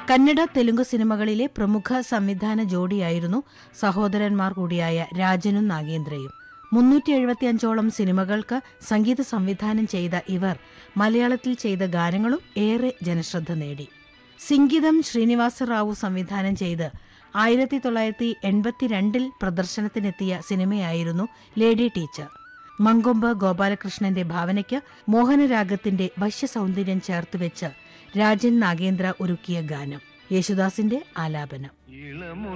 കന്നഡ തെലുങ്ക് സിനിമകളിലെ പ്രമുഖ സംവിധാന ജോഡിയായിരുന്നു സഹോദരന്മാർ കൂടിയായ രാജനും നാഗേന്ദ്രയും മുന്നൂറ്റി എഴുപത്തിയഞ്ചോളം സിനിമകൾക്ക് സംഗീത സംവിധാനം ചെയ്ത ഇവർ മലയാളത്തിൽ ചെയ്ത ഗാനങ്ങളും ഏറെ ജനശ്രദ്ധ നേടി സിംഗിതം ശ്രീനിവാസ റാവു സംവിധാനം ചെയ്ത് ആയിരത്തി തൊള്ളായിരത്തി എൺപത്തിരണ്ടിൽ പ്രദർശനത്തിനെത്തിയ സിനിമയായിരുന്നു ലേഡി ടീച്ചർ മങ്കൊമ്പ് ഗോപാലകൃഷ്ണന്റെ ഭാവനയ്ക്ക് മോഹനരാഗത്തിന്റെ വശ്യസൗന്ദര്യം ചേർത്തുവെച്ച് രാജൻ നാഗേന്ദ്ര ഒരുക്കിയ ഗാനം യേശുദാസിന്റെ ആലാപനം ഇളമു